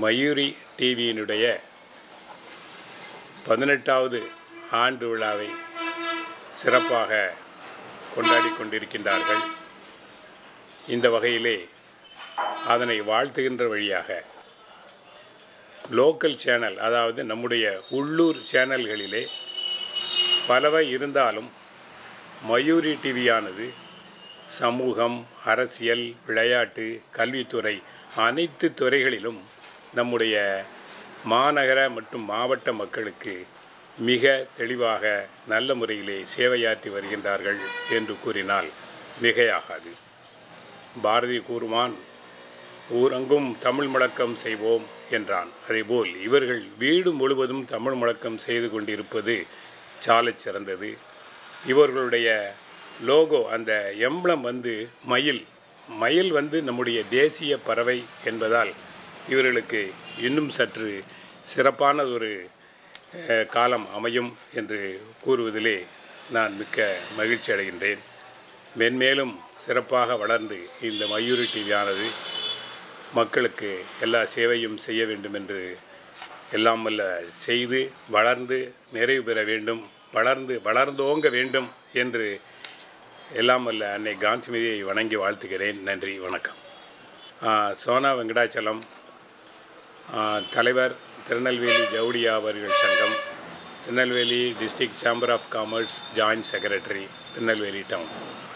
மயூரி டிவியினுடைய பதினெட்டாவது ஆண்டு விழாவை சிறப்பாக கொண்டாடி கொண்டிருக்கின்றார்கள் இந்த வகையிலே அதனை வாழ்த்துகின்ற வழியாக லோக்கல் சேனல் அதாவது நம்முடைய உள்ளூர் சேனல்களிலே பலவை இருந்தாலும் மயூரி டிவியானது சமூகம் அரசியல் விளையாட்டு கல்வித்துறை அனைத்து துறைகளிலும் நம்முடைய மாநகர மற்றும் மாவட்ட மக்களுக்கு மிக தெளிவாக நல்ல முறையிலே சேவையாற்றி வருகின்றார்கள் என்று கூறினால் மிகையாகாது பாரதி கூறுவான் ஊரங்கும் தமிழ் முழக்கம் செய்வோம் என்றான் அதேபோல் இவர்கள் வீடு முழுவதும் தமிழ் முழக்கம் செய்து கொண்டிருப்பது சாலச் சிறந்தது இவர்களுடைய லோகோ அந்த எம்பளம் வந்து மயில் மயில் வந்து நம்முடைய தேசிய பறவை என்பதால் இவர்களுக்கு இன்னும் சற்று சிறப்பான ஒரு அஹ், காலம் அமையும் என்று கூறுவதிலே நான் மிக்க மகிழ்ச்சி அடைகின்றேன் மென்மேலும் சிறப்பாக வளர்ந்து இந்த மயூரி டிவியானது மக்களுக்கு எல்லா சேவையும் செய்ய வேண்டும் என்று எல்லாம் வல்ல செய்து வளர்ந்து நிறைவு பெற வேண்டும் வளர்ந்து வளர்ந்தோங்க வேண்டும் என்று எல்லாம் வல்ல அன்னை காந்திமதியை வணங்கி வாழ்த்துகிறேன் நன்றி வணக்கம் ஆ, சோனா வெங்கடாச்சலம் ஆ, தலைவர் திருநெல்வேலி ஜவுளியா அவர்கள் சங்கம் Tirunelveli district chamber of commerce joint secretary Tirunelveli down